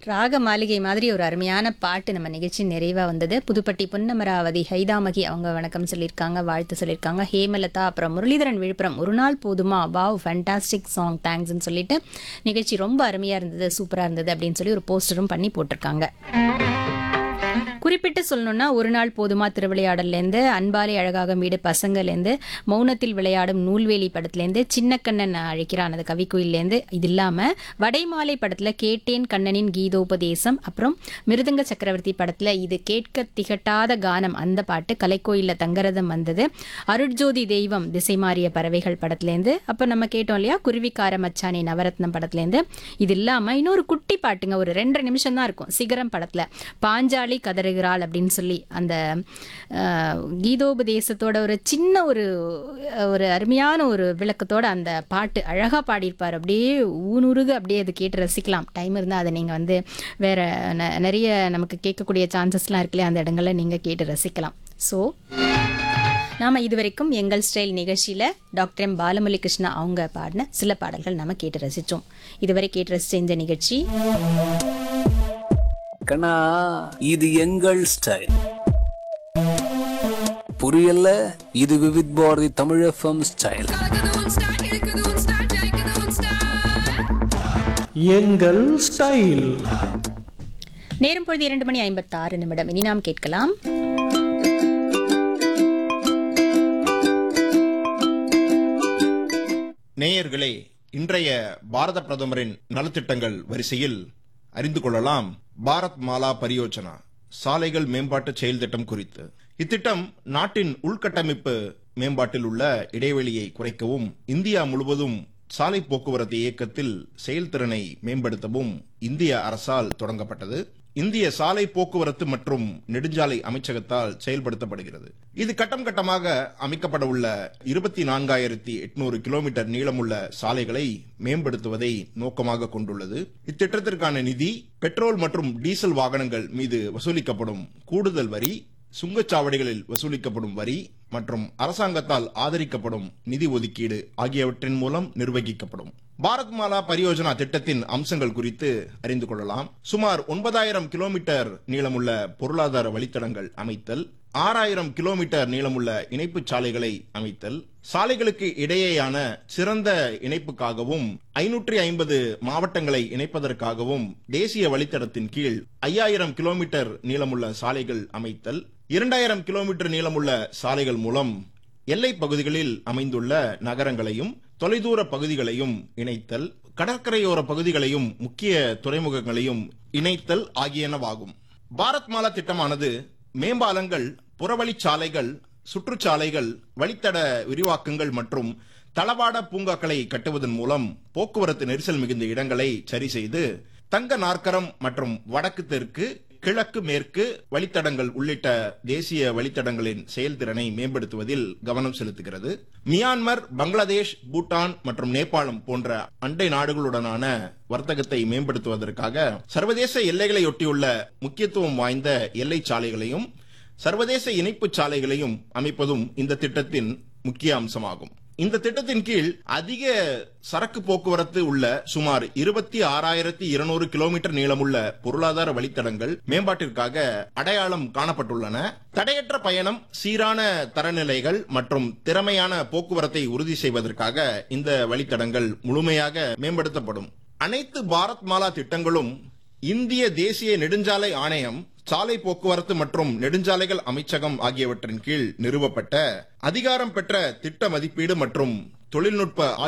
ராக மாளிகை மாதிரி ஒரு அருமையான பாட்டு நம்ம நிகழ்ச்சி நிறைவா வந்தது புதுப்பட்டி பொன்னமராவதி ஹைதாமகி அவங்க வணக்கம் சொல்லியிருக்காங்க வாழ்த்து சொல்லியிருக்காங்க ஹேமலதா அப்புறம் முரளிதரன் விழுப்புரம் ஒரு நாள் போதுமா வாவ் ஃபேண்டாஸ்டிக் சாங் தேங்க்ஸ்னு சொல்லிட்டு நிகழ்ச்சி ரொம்ப அருமையா இருந்தது சூப்பரா இருந்தது அப்படின்னு சொல்லி ஒரு போஸ்டரும் பண்ணி போட்டிருக்காங்க குறிப்பிட்டு சொல்லணும்னா ஒரு நாள் போதுமா திருவிளையாடல்லேருந்து அன்பாலே அழகாக வீடு பசங்கள்லேருந்து மௌனத்தில் விளையாடும் நூல்வேலி படத்துலேருந்து சின்ன கண்ணன் அழைக்கிறான் அந்த கவிக்குயிலேருந்து இது இல்லாமல் வடைமாலை படத்தில் கேட்டேன் கண்ணனின் கீதோபதேசம் அப்புறம் மிருதங்க சக்கரவர்த்தி படத்தில் இது கேட்க திகட்டாத கானம் அந்த பாட்டு கலைக்கோயிலில் தங்கரதம் வந்தது அருட்ஜோதி தெய்வம் திசை மாறிய பறவைகள் படத்துலேருந்து அப்போ நம்ம கேட்டோம் இல்லையா குருவிக்கார மச்சானி நவரத்னம் படத்துலேருந்து இது இல்லாமல் இன்னொரு குட்டி பாட்டுங்க ஒரு ரெண்டரை நிமிஷம் தான் இருக்கும் சிகரம் படத்தில் பாஞ்சாலி கதறுகிறாள் அப்படின்னு சொல்லி அந்த அஹ், கீதோபதேசத்தோட ஒரு சின்ன ஒரு ஒரு அருமையான ஒரு விளக்கத்தோட அந்த பாட்டு அழகாக பாடியிருப்பார் அப்படியே ஊனுருகு அப்படியே அது கேட்டு ரசிக்கலாம் டைம் இருந்தால் அதை நீங்கள் வந்து வேற ந- நிறைய நமக்கு கேட்கக்கூடிய சான்சஸ்லாம் இருக்குல்லையா அந்த இடங்கள்ல நீங்கள் கேட்டு ரசிக்கலாம் ஸோ நாம இதுவரைக்கும் எங்கள் ஸ்டைல் நிகழ்ச்சியில டாக்டர் எம் பாலமுரளி கிருஷ்ணா அவங்க பாடின சில பாடல்கள் நாம கேட்டு ரசிச்சோம் இதுவரை கேட்டு ரசிச்ச இந்த நிகழ்ச்சி கண்ணா இது எங்கள் ஸ்டைல் புரியல இது விவித் பாரதி தமிழ் எஃப்எம் ஸ்டைல் கலக்குது உன் ஸ்டைல் இருக்குது உன் ஸ்டைல் ஜெயிக்குது உன் ஸ்டைல் எங்கள் ஸ்டைல் நேரம் பொழுது இரண்டு மணி ஐம்பத்தாறு நிமிடம் இனி நாம் கேட்கலாம் நேயர்களே இன்றைய பாரத பிரதமரின் நலத்திட்டங்கள் வரிசையில் அறிந்து கொள்ளலாம் பாரத் மாலா பரியோஜனா சாலைகள் மேம்பாட்டு செயல் திட்டம் குறித்து இத்திட்டம் நாட்டின் உள்கட்டமைப்பு மேம்பாட்டில் உள்ள இடைவெளியை குறைக்கவும் இந்தியா முழுவதும் சாலை போக்குவரத்து இயக்கத்தில் செயல்திறனை மேம்படுத்தவும் இந்திய அரசால் தொடங்கப்பட்டது இந்திய சாலை போக்குவரத்து மற்றும் நெடுஞ்சாலை அமைச்சகத்தால் செயல்படுத்தப்படுகிறது இது கட்டம் கட்டமாக அமைக்கப்பட உள்ள இருபத்தி நான்காயிரத்தி எட்நூறு கிலோமீட்டர் நீளமுள்ள சாலைகளை மேம்படுத்துவதை நோக்கமாக கொண்டுள்ளது இத்திட்டத்திற்கான நிதி பெட்ரோல் மற்றும் டீசல் வாகனங்கள் மீது வசூலிக்கப்படும் கூடுதல் வரி சுங்கச்சாவடிகளில் வசூலிக்கப்படும் வரி மற்றும் அரசாங்கத்தால் ஆதரிக்கப்படும் நிதி ஒதுக்கீடு ஆகியவற்றின் மூலம் நிர்வகிக்கப்படும் பாரத் மாலா பரியோஜனா திட்டத்தின் அம்சங்கள் குறித்து அறிந்து கொள்ளலாம் சுமார் ஒன்பதாயிரம் கிலோமீட்டர் நீளமுள்ள பொருளாதார வழித்தடங்கள் அமைத்தல் ஆறாயிரம் கிலோமீட்டர் நீளமுள்ள இணைப்புச் சாலைகளை அமைத்தல் சாலைகளுக்கு இடையேயான சிறந்த இணைப்புக்காகவும் ஐநூற்றி ஐம்பது மாவட்டங்களை இணைப்பதற்காகவும் தேசிய வழித்தடத்தின் கீழ் ஐயாயிரம் கிலோமீட்டர் நீளமுள்ள சாலைகள் அமைத்தல் இரண்டாயிரம் கிலோமீட்டர் நீளமுள்ள சாலைகள் மூலம் எல்லை பகுதிகளில் அமைந்துள்ள நகரங்களையும் தொலைதூர பகுதிகளையும் இணைத்தல் கடற்கரையோர பகுதிகளையும் முக்கிய துறைமுகங்களையும் இணைத்தல் ஆகியனவாகும் பாரத் மாலா திட்டமானது மேம்பாலங்கள் புறவழிச்சாலைகள் சுற்றுச்சாலைகள் வழித்தட விரிவாக்கங்கள் மற்றும் தளவாட பூங்காக்களை கட்டுவதன் மூலம் போக்குவரத்து நெரிசல் மிகுந்த இடங்களை சரி செய்து தங்க நாற்கரம் மற்றும் வடக்கு தெற்கு கிழக்கு மேற்கு வழித்தடங்கள் உள்ளிட்ட தேசிய வழித்தடங்களின் செயல்திறனை மேம்படுத்துவதில் கவனம் செலுத்துகிறது மியான்மர் பங்களாதேஷ் பூட்டான் மற்றும் நேபாளம் போன்ற அண்டை நாடுகளுடனான வர்த்தகத்தை மேம்படுத்துவதற்காக சர்வதேச எல்லைகளையொட்டியுள்ள முக்கியத்துவம் வாய்ந்த எல்லை சாலைகளையும் சர்வதேச இணைப்புச் சாலைகளையும் அமைப்பதும் இந்த திட்டத்தின் முக்கிய அம்சமாகும் இந்த திட்டத்தின் கீழ் அதிக சரக்கு போக்குவரத்து உள்ள சுமார் இருபத்தி ஆறாயிரத்தி இருநூறு கிலோமீட்டர் நீளமுள்ள பொருளாதார வழித்தடங்கள் மேம்பாட்டிற்காக அடையாளம் காணப்பட்டுள்ளன தடையற்ற பயணம் சீரான தரநிலைகள் மற்றும் திறமையான போக்குவரத்தை உறுதி செய்வதற்காக இந்த வழித்தடங்கள் முழுமையாக மேம்படுத்தப்படும் அனைத்து பாரத் மாலா திட்டங்களும் இந்திய தேசிய நெடுஞ்சாலை ஆணையம் சாலை போக்குவரத்து மற்றும் நெடுஞ்சாலைகள் அமைச்சகம் ஆகியவற்றின் கீழ் நிறுவப்பட்ட அதிகாரம் பெற்ற திட்ட மதிப்பீடு மற்றும் தொழில்நுட்ப